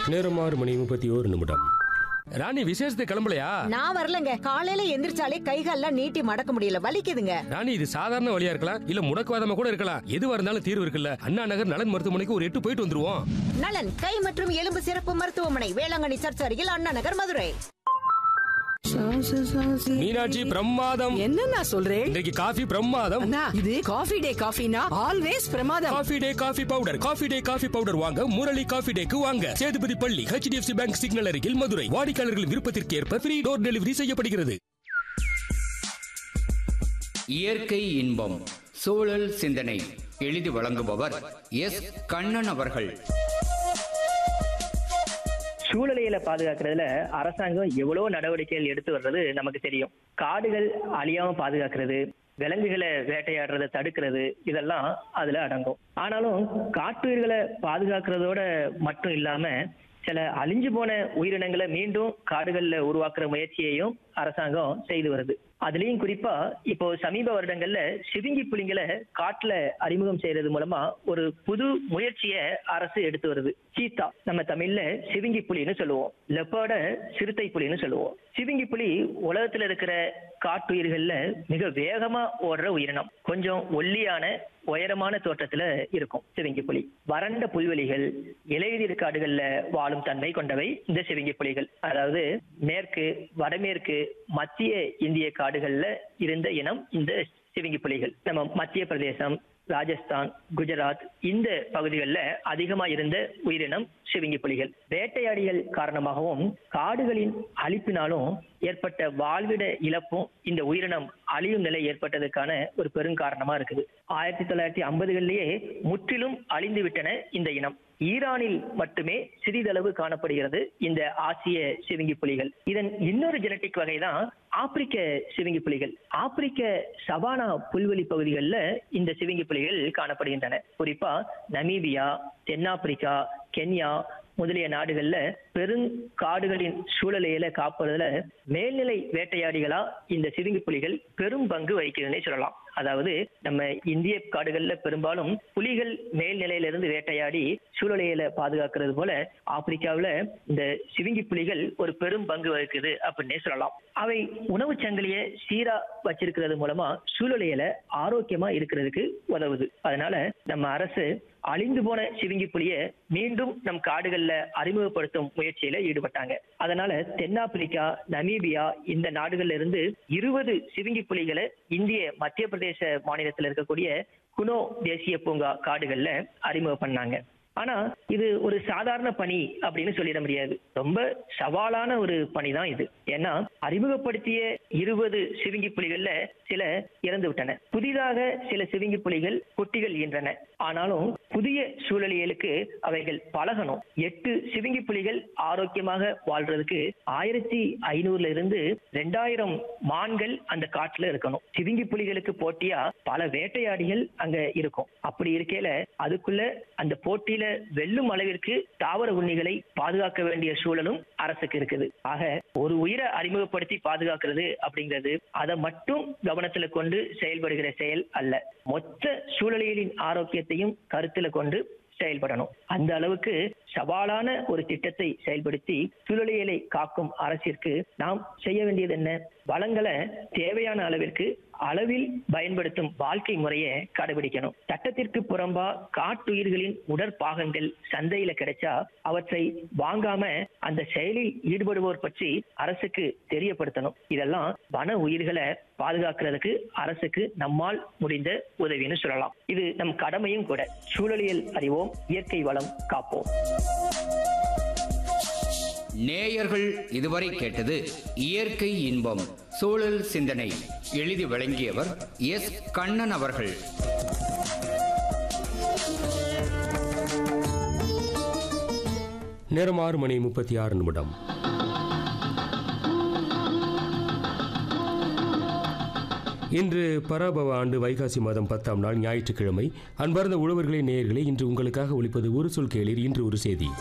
நேரம் ஆறு மணி முப்பத்தி ஓரு நிமிடம் ராணி விசேஷத்துக்கு கிளம்பலையா நான் வரலங்க காலையில எந்திரிச்சாலே கைகால்லாம் நீட்டி மடக்க முடியல வலிக்குதுங்க ராணி இது சாதாரண வழியா இருக்கலாம் இல்ல முடக்குவாதமா கூட இருக்கலாம் எதுவா இருந்தாலும் தீர்வு இருக்குல்ல அண்ணா நகர் நலன் மருத்துவமனைக்கு ஒரு எட்டு போயிட்டு வந்துருவோம் நலன் கை மற்றும் எலும்பு சிறப்பு மருத்துவமனை வேளாங்கண்ணி சர்ச் அருகில் அண்ணா நகர் மதுரை மீனாட்சி பிரமாதம் என்ன நான் சொல்றேன் இன்றைக்கு காஃபி பிரமாதம் அண்ணா இது காஃபி டே காஃபினா ஆல்வேஸ் பிரமாதம் coffee day coffee powder coffee day coffee powder வாங்க முரளி காஃபி டேக்கு வாங்க சேதுபதி பள்ளி ஹெச்டிஎஃப்சி பேங்க் சிக்னல் அருகில் மதுரை வாடிக்கையாளர்கள் விருப்பத்திற்கு ஏற்ப ஃப்ரீ டோர் டெலிவரி செய்யப்படுகிறது இயற்கை இன்பம் சூழல் சிந்தனை எழுதி வழங்குபவர் எஸ் கண்ணன் அவர்கள் சூழலியலை பாதுகாக்கிறதுல அரசாங்கம் எவ்வளவு நடவடிக்கைகள் எடுத்து வர்றது நமக்கு தெரியும் காடுகள் அழியாம பாதுகாக்கிறது விலங்குகளை வேட்டையாடுறதை தடுக்கிறது இதெல்லாம் அதுல அடங்கும் ஆனாலும் காட்டுயிர்களை பாதுகாக்கிறதோட மட்டும் இல்லாம சில அழிஞ்சு போன உயிரினங்களை மீண்டும் காடுகள்ல உருவாக்குற முயற்சியையும் அரசாங்கம் செய்து வருது அதுலயும் குறிப்பா இப்போ சமீப வருடங்கள்ல சிவிங்கி புலிங்களை காட்டுல அறிமுகம் செய்யறது மூலமா ஒரு புது முயற்சியை அரசு எடுத்து வருது சீத்தா நம்ம தமிழ்ல சிவிங்கி புலின்னு சொல்லுவோம் லெப்பர்ட சிறுத்தை புலின்னு சொல்லுவோம் சிவிங்கி புலி உலகத்துல இருக்கிற காட்டுயிர்கள்ல மிக வேகமா ஓடுற உயிரினம் கொஞ்சம் ஒல்லியான உயரமான தோற்றத்துல இருக்கும் சிவிங்கி புலி வறண்ட புல்வெளிகள் இலையுதிர் காடுகள்ல வாழும் தன்மை கொண்டவை இந்த சிவிங்கி புலிகள் அதாவது மேற்கு வடமேற்கு மத்திய இந்திய காடுகள்ல இருந்த இனம் இந்த சிவிங்கி புலிகள் நம்ம மத்திய பிரதேசம் ராஜஸ்தான் குஜராத் இந்த பகுதிகளில் அதிகமா இருந்த உயிரினம் சிவிங்கி புலிகள் வேட்டையாடிகள் காரணமாகவும் காடுகளின் அழிப்பினாலும் ஏற்பட்ட வாழ்விட இழப்பும் இந்த உயிரினம் அழியும் நிலை ஏற்பட்டதுக்கான ஒரு பெருங்காரணமா இருக்குது ஆயிரத்தி தொள்ளாயிரத்தி ஐம்பதுகளிலேயே முற்றிலும் அழிந்து விட்டன இந்த இனம் ஈரானில் மட்டுமே சிறிதளவு காணப்படுகிறது இந்த ஆசிய சிவிங்கி புலிகள் இதன் இன்னொரு ஜெனட்டிக் வகை தான் ஆப்பிரிக்க சிவிங்கி புலிகள் ஆப்பிரிக்க சவானா புல்வெளி பகுதிகளில் இந்த சிவிங்கி புலிகள் காணப்படுகின்றன குறிப்பா நமீபியா தென்னாப்பிரிக்கா கென்யா முதலிய நாடுகள்ல பெருங்காடுகளின் சூழலையில காப்பதுல மேல்நிலை வேட்டையாடிகளா இந்த சிவிங்கி புலிகள் பெரும் பங்கு வகிக்குதுன்னே சொல்லலாம் அதாவது நம்ம இந்திய காடுகள்ல பெரும்பாலும் புலிகள் மேல்நிலையிலிருந்து வேட்டையாடி சூழலையில பாதுகாக்கிறது போல ஆப்பிரிக்காவுல இந்த சிவிங்கி புலிகள் ஒரு பெரும் பங்கு வகிக்குது அப்படின்னே சொல்லலாம் அவை உணவு சங்கிலிய சீரா வச்சிருக்கிறது மூலமா சூழலையில ஆரோக்கியமா இருக்கிறதுக்கு உதவுது அதனால நம்ம அரசு அழிந்து போன சிவிங்கி புலிய மீண்டும் நம் காடுகள்ல அறிமுகப்படுத்தும் முயற்சியில ஈடுபட்டாங்க அதனால தென்னாப்பிரிக்கா நமீபியா இந்த நாடுகள்ல இருந்து இருபது சிவிங்கி புலிகளை இந்திய மத்திய பிரதேச மாநிலத்தில் இருக்கக்கூடிய குனோ தேசிய பூங்கா காடுகள்ல அறிமுகம் பண்ணாங்க ஆனா இது ஒரு சாதாரண பணி அப்படின்னு சொல்லிட முடியாது ரொம்ப சவாலான ஒரு பணி தான் இது ஏன்னா அறிமுகப்படுத்திய இருபது சிவிங்கி புலிகள்ல சில இறந்து விட்டன புதிதாக சில சிவிங்கி புலிகள் குட்டிகள் ஈன்றன ஆனாலும் புதிய சூழலியலுக்கு அவைகள் பழகணும் எட்டு சிவிங்கி புலிகள் ஆரோக்கியமாக வாழ்றதுக்கு ஆயிரத்தி ஐநூறுல இருந்து ரெண்டாயிரம் மான்கள் அந்த காட்டுல இருக்கணும் சிவிங்கி புலிகளுக்கு போட்டியா பல வேட்டையாடிகள் அங்க இருக்கும் அப்படி இருக்கையில அதுக்குள்ள அந்த போட்டியில வெல்லும் அளவிற்கு தாவர உண்ணிகளை பாதுகாக்க வேண்டிய சூழலும் அரசுக்கு இருக்குது ஆக ஒரு உயிரை அறிமுகப்படுத்தி பாதுகாக்கிறது அப்படிங்கிறது அதை மட்டும் கவனத்துல கொண்டு செயல்படுகிற செயல் அல்ல மொத்த சூழலியலின் ஆரோக்கியத்தையும் கருத்துல கொண்டு செயல்படணும் அந்த அளவுக்கு சவாலான ஒரு திட்டத்தை செயல்படுத்தி சூழலியலை காக்கும் அரசிற்கு நாம் செய்ய வேண்டியது என்ன வளங்களை தேவையான அளவிற்கு அளவில் பயன்படுத்தும் வாழ்க்கை முறையை கடைபிடிக்கணும் சட்டத்திற்கு புறம்பா காட்டுயிர்களின் உடற்பாகங்கள் சந்தையில கிடைச்சா அவற்றை வாங்காம அந்த செயலில் ஈடுபடுவோர் பற்றி அரசுக்கு தெரியப்படுத்தணும் இதெல்லாம் வன உயிர்களை பாதுகாக்கிறதுக்கு அரசுக்கு நம்மால் முடிந்த உதவின்னு சொல்லலாம் இது நம் கடமையும் கூட சூழலியல் அறிவோம் இயற்கை வளம் காப்போம் நேயர்கள் இதுவரை கேட்டது இயற்கை இன்பம் சூழல் சிந்தனை எழுதி வழங்கியவர் எஸ் கண்ணன் அவர்கள் நேரம் ஆறு மணி முப்பத்தி ஆறு நிமிடம் இன்று பராபவ ஆண்டு வைகாசி மாதம் பத்தாம் நாள் ஞாயிற்றுக்கிழமை அன்பார்ந்த உழவர்களே நேயர்களே இன்று உங்களுக்காக ஒழிப்பது ஒரு சொல் கேளீர் இன்று ஒரு செய்தி